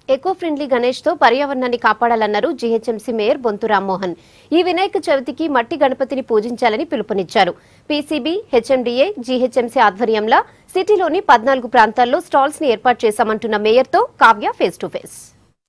eco friendly Ganesh తో పర్యావరణాన్ని కాపాడాలన్నారు జీహెచ్ఎంసీ మేయర్ బొంతు రామ్మోహన్ ఈ వినాయక చవితికి మట్టి గణపతిని పూజించాలని పిలుపునిచ్చారు పీసీబీ హెచ్ఎండీఏ జీహెచ్ఎంసీ ఆధ్వర్యంలో సిటీలోని పద్నాలుగు ప్రాంతాల్లో స్టాల్స్ ని ఏర్పాటు చేశామంటున్న మేయర్తో Kavya face to face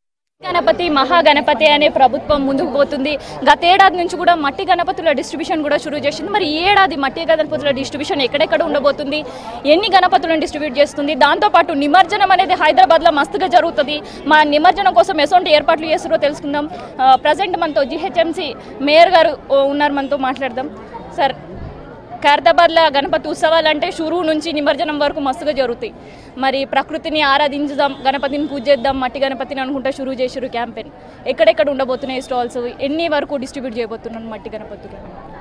Ganapathi Mahaganapathi అనే ప్రభుత్వం ముందుకు పోతుంది గతేడాది నుంచి కూడా మట్టి గణపతుల డిస్ట్రిబ్యూషన్ కూడా షురూ చేసింది మరి ఈ ఏడాది మట్టి గణపతుల డిస్ట్రిబ్యూషన్ ఎక్కడెక్కడ ఉండబోతుంది ఎన్ని గణపతులను డిస్ట్రిబ్యూట్ చేస్తుంది దాంతోపాటు నిమజ్జనం అనేది హైదరాబాద్లో మస్తుగా జరుగుతుంది మా నిమజ్జనం కోసం ఎటువంటి ఏర్పాట్లు చేస్తారో తెలుసుకుందాం ప్రజెంట్ మనతో జిహెచ్ఎంసీ మేయర్ గారు ఓ, ఉన్నారు మనతో మాట్లాడదాం సార్ ఖైరతాబాద్లో గణపతి ఉత్సవాలు అంటే షురూ నుంచి నిమజ్జనం వరకు మస్తుగా జరుగుతాయి మరి ప్రకృతిని ఆరాధించుదాం గణపతిని పూజ చేద్దాం మట్టి గణపతిని అనుకుంటా షురూ చేసారు క్యాంపెయిన్ ఎక్కడెక్కడ ఉండబోతున్నాయి స్టాల్స్ ఎన్ని వరకు డిస్ట్రిబ్యూట్ చేయబోతున్నాను మట్టి గణపతులు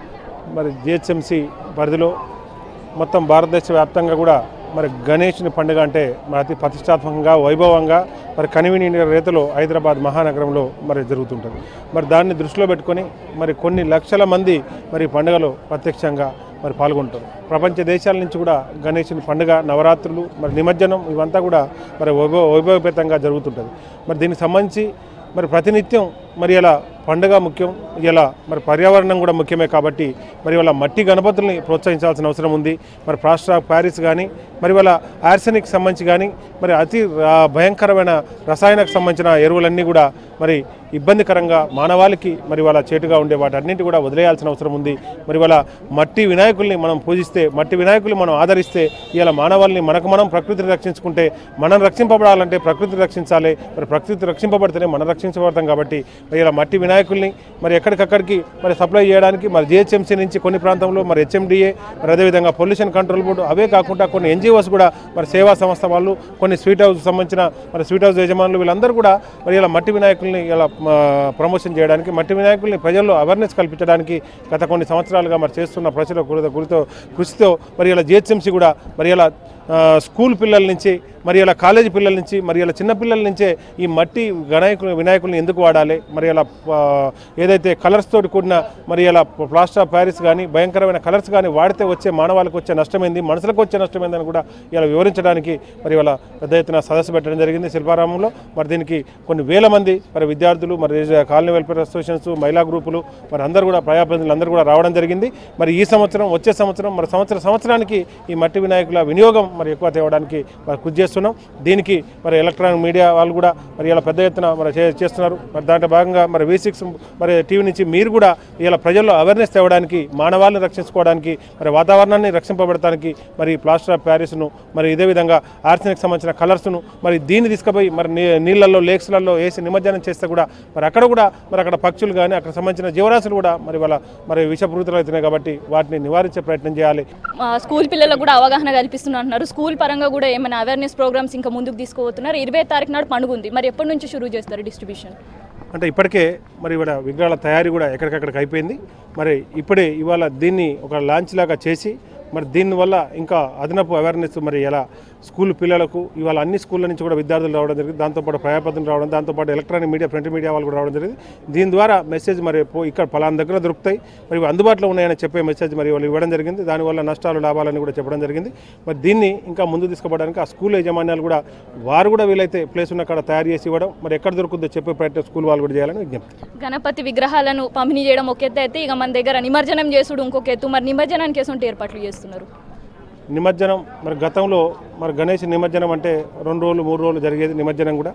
మరి జిహెచ్ఎంసి పరిధిలో మొత్తం భారతదేశ వ్యాప్తంగా కూడా మరి గణేష్ని పండుగ అంటే మరి అతి ప్రతిష్టాత్మకంగా వైభవంగా మరి కనివిని రీతిలో హైదరాబాద్ మహానగరంలో మరి జరుగుతుంటుంది మరి దాన్ని దృష్టిలో పెట్టుకొని మరి కొన్ని లక్షల మంది మరి ఈ పండుగలో ప్రత్యక్షంగా మరి పాల్గొంటారు ప్రపంచ దేశాల నుంచి కూడా గణేషుని పండుగ నవరాత్రులు మరి నిమజ్జనం ఇవంతా కూడా మరి వైభవ వైభవపేతంగా జరుగుతుంటుంది మరి దీనికి సంబంధించి మరి ప్రతినిత్యం మరి ఇలా పండుగ ముఖ్యం ఇలా మరి పర్యావరణం కూడా ముఖ్యమే కాబట్టి మరి వాళ్ళ మట్టి గణపతుల్ని ప్రోత్సహించాల్సిన అవసరం ఉంది మరి ప్లాస్టర్ ఆఫ్ ప్యారిస్ కానీ మరి వాళ్ళ ఆర్సెనిక్ సంబంధించి కానీ మరి అతి ఆ, భయంకరమైన రసాయనకు సంబంధించిన ఎరువులన్నీ కూడా మరి ఇబ్బందికరంగా మానవాళికి మరి వాళ్ళ చేటుగా ఉండే వాటన్నింటి కూడా వదిలేయాల్సిన అవసరం ఉంది మరి వాళ్ళ మట్టి వినాయకుల్ని మనం పూజిస్తే మట్టి వినాయకుల్ని మనం ఆదరిస్తే ఇలా మానవాళిని మనకు మనం ప్రకృతిని రక్షించుకుంటే మనం రక్షింపబడాలంటే ప్రకృతిని రక్షించాలి మరి ప్రకృతి రక్షింపబడితేనే మనం రక్షించబడతాం కాబట్టి మరి ఇలా మట్టి వినాయకుల్ని మరి ఎక్కడికక్కడికి మరి సప్లై చేయడానికి మరి జిహెచ్ఎంసీ నుంచి కొన్ని ప్రాంతంలో మరి హెచ్ఎండిఏ మరి అదేవిధంగా పొల్యూషన్ కంట్రోల్ బోర్డు అవే కాకుండా కొన్ని ఎన్జిఓస్ కూడా మరి సేవా సంస్థ వాళ్ళు కొన్ని స్వీట్ హౌస్ సంబంధించిన మరి స్వీట్ హౌస్ యజమానులు వీళ్ళందరూ కూడా మరి ఇలా మట్టి వినాయకుల్ని ఇలా ఆ, ప్రమోషన్ చేయడానికి మట్టి వినాయకుల్ని ప్రజల్లో అవేర్నెస్ కల్పించడానికి గత కొన్ని సంవత్సరాలుగా మరి చేస్తున్న ప్రజల గురితో గురితో కృషితో మరి ఇలా జిహెచ్ఎంసీ కూడా మరి ఇలా ఆ, స్కూల్ పిల్లల నుంచి మరి ఇలా కాలేజీ పిల్లల నుంచి మరి ఇలా చిన్న పిల్లల నుంచే ఈ మట్టి గణాయకులు వినాయకుల్ని ఎందుకు వాడాలి మరి ఇలా ఆ, ఏదైతే కలర్స్ తోటి కూడిన మరి ఇలా ప్లాస్టర్ ఆఫ్ ప్యారిస్ కానీ భయంకరమైన కలర్స్ కానీ వాడితే వచ్చే మానవాళికి వచ్చే నష్టమైంది మనుషులకు వచ్చే నష్టమైందని కూడా ఇలా వివరించడానికి మరి ఇలా పెద్ద ఎత్తున సదస్సు పెట్టడం జరిగింది శిల్పారామంలో మరి దీనికి కొన్ని వేల మంది మరి విద్యార్థులు మరి కాలనీ వెల్ఫేర్ అసోసియేషన్స్ మహిళా గ్రూపులు మరి అందరూ కూడా ప్రజాప్రతినిధులు అందరూ కూడా రావడం జరిగింది మరి ఈ సంవత్సరం వచ్చే సంవత్సరం మరి సంవత్సర సంవత్సరానికి ఈ మట్టి వినాయకుల వినియోగం మరి ఎక్కువ తేవడానికి మరి కృషి చేస్తున్నాం దీనికి మరి ఎలక్ట్రానిక్ మీడియా వాళ్ళు కూడా మరి ఇలా పెద్ద ఎత్తున మరి చే- చేస్తున్నారు మరి దాంట్లో భాగంగా మరి వి సిక్స్ మరి టీవీ నుంచి మీరు కూడా ఇలా ప్రజల్లో అవేర్నెస్ తేవడానికి మానవాళిని రక్షించుకోవడానికి మరి వాతావరణాన్ని రక్షింపబడటానికి మరి ప్లాస్టర్ ఆఫ్ ప్యారిస్ను మరి ఇదే విధంగా ఆర్సెనిక్ సంబంధించిన కలర్స్ను మరి దీన్ని తీసుకుపోయి మరి నీ- నీళ్ళల్లో లేక్స్లలో వేసి నిమజ్జనం చేస్తే కూడా మరి అక్కడ కూడా మరి అక్కడ పక్షులు కానీ అక్కడ సంబంధించిన జీవరాశులు కూడా మరి వాళ్ళ మరి విషపూరితలు అవుతున్నాయి కాబట్టి వాటిని నివారించే ప్రయత్నం చేయాలి ఆ, స్కూల్ పిల్లలకు కూడా అవగాహన కల్పిస్తున్నారు అంటున్నారు స్కూల్ పరంగా కూడా ఏమైనా అవేర్నెస్ ప్రోగ్రామ్స్ ఇంకా ముందుకు తీసుకుపోతున్నారు ఇరవై తారీఖు నాడు పండుగ ఉంది మరి ఎప్పటి నుంచి షురూ చేస్తారు డిస్ట్రిబ్యూషన్ అంటే ఇప్పటికే మరి ఇక్కడ విగ్రహాల తయారీ కూడా ఎక్కడికక్కడికి అయిపోయింది మరి ఇప్పుడే ఇవాళ దీన్ని ఒక లాంచ్ లాగా చేసి మరి దీనివల్ల ఇంకా అదనపు అవేర్నెస్ మరి ఎలా స్కూల్ పిల్లలకు ఇవాళ అన్ని స్కూళ్ళ నుంచి కూడా విద్యార్థులు రావడం జరిగింది దాంతోపాటు ప్రయాపతులు రావడం దాంతోపాటు ఎలక్ట్రానిక్ మీడియా ప్రింట్ మీడియా వాళ్ళు కూడా రావడం జరిగింది దీని ద్వారా మెసేజ్ మరి పో- ఇక్కడ పలానా దగ్గర దొరుకుతాయి మరి ఇవి అందుబాటులో ఉన్నాయని చెప్పే మెసేజ్ మరి వాళ్ళు ఇవ్వడం జరిగింది దానివల్ల నష్టాలు లాభాలని కూడా చెప్పడం జరిగింది మరి దీన్ని ఇంకా ముందు తీసుకుపోవడానికి ఆ స్కూల్ యాజమాన్యాలు కూడా వారు కూడా వీలైతే ప్లేస్ ఉన్న కాడ తయారు చేసి ఇవ్వడం మరి ఎక్కడ దొరుకుతుందో చెప్పే ప్రయత్నం స్కూల్ వాళ్ళు కూడా చేయాలని విజ్ఞప్తి గణపతి విగ్రహాలను పంపిణీ చేయడం ఒక ఎత్తు అయితే ఇక మన దగ్గర నిమజ్జనం చేసుడు ఇంకొక ఎత్తు మరి నిమజ్జనానికి ఎటువంటి ఏర్పాట్లు చేస్తున్నారు నిమజ్జనం మరి గతంలో మరి గణేష్ నిమజ్జనం అంటే రెండు రోజులు మూడు రోజులు జరిగేది నిమజ్జనం కూడా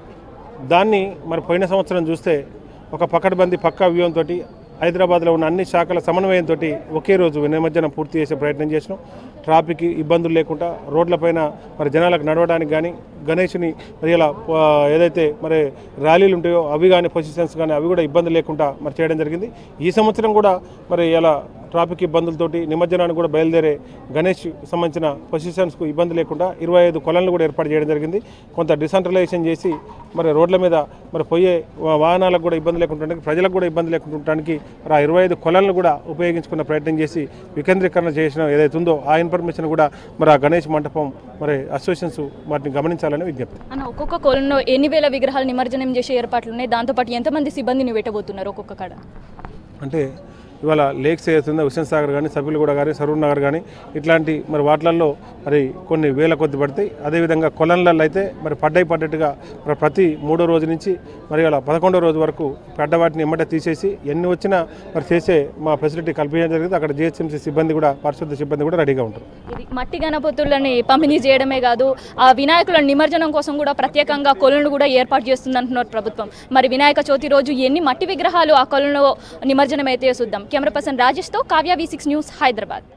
దాన్ని మరి పోయిన సంవత్సరం చూస్తే ఒక పకడ్బందీ పక్కా వ్యూహంతో హైదరాబాద్లో ఉన్న అన్ని శాఖల సమన్వయంతో ఒకే రోజు నిమజ్జనం పూర్తి చేసే ప్రయత్నం చేసినాం ట్రాఫిక్ ఇబ్బందులు లేకుండా రోడ్లపైన మరి జనాలకు నడవడానికి కానీ గణేష్ని మరి ఇలా ఆ, ఏదైతే మరి ర్యాలీలు ఉంటాయో అవి కానీ పొజిషన్స్ కానీ అవి కూడా ఇబ్బంది లేకుండా మరి చేయడం జరిగింది ఈ సంవత్సరం కూడా మరి ఇలా ట్రాఫిక్ ఇబ్బందులతోటి నిమజ్జనానికి కూడా బయలుదేరే గణేష్ సంబంధించిన పొజిషన్స్కు ఇబ్బంది లేకుండా ఇరవై ఐదు కొలన్లు కూడా ఏర్పాటు చేయడం జరిగింది కొంత డిసెంట్రలైజేషన్ చేసి మరి రోడ్ల మీద మరి పోయే వా- వాహనాలకు కూడా ఇబ్బంది లేకుండా ప్రజలకు కూడా ఇబ్బంది లేకుండా ఉండడానికి మరి ఆ ఇరవై ఐదు కొలన్లు కూడా ఉపయోగించుకున్న ప్రయత్నం చేసి వికేంద్రీకరణ చేసిన ఏదైతే ఉందో ఆ ఇన్ఫర్మేషన్ కూడా మరి ఆ గణేష్ మంటపం మరి అసోసియేషన్స్ వాటిని గమనించాలని విజ్ఞప్తి అన్న ఒక్కొక్క కోలంలో ఎన్ని వేల విగ్రహాలు నిమజ్జనం చేసే ఏర్పాట్లు ఉన్నాయి దాంతోపాటు ఎంతమంది సిబ్బందిని పెట్టబోతున్నారు ఒక్కొక్క కాడ అంటే ఇవాళ లేక్స్ ఏదైతుందో హుస్సేన్ సాగర్ కానీ సభ్యులుగూడ కానీ సరూర్ నగర్ కానీ ఇట్లాంటి మరి వాటిలలో మరి కొన్ని వేల కొద్ది పడతాయి అదేవిధంగా కొలంలలో అయితే మరి పడ్డాయి పడ్డట్టుగా మరి ప్రతి మూడో రోజు నుంచి మరి అలా పదకొండో రోజు వరకు పడ్డ వాటిని ఎమ్మటే తీసేసి ఎన్ని వచ్చినా మరి చేసే మా ఫెసిలిటీ కల్పించడం జరిగింది అక్కడ జిహెచ్ఎంసీ సిబ్బంది కూడా పరిశుద్ధ సిబ్బంది కూడా రెడీగా ఉంటారు ఇది మట్టి గణపతులని పంపిణీ చేయడమే కాదు ఆ వినాయకుల నిమజ్జనం కోసం కూడా ప్రత్యేకంగా కొలను కూడా ఏర్పాటు చేస్తుంది అంటున్నారు ప్రభుత్వం మరి వినాయక చవితి రోజు ఎన్ని మట్టి విగ్రహాలు ఆ కొలను నిమజ్జనం అయితే చూద్దాం కెమెరా పర్సన్ రాజేష్తో Kavya V six news Hyderabad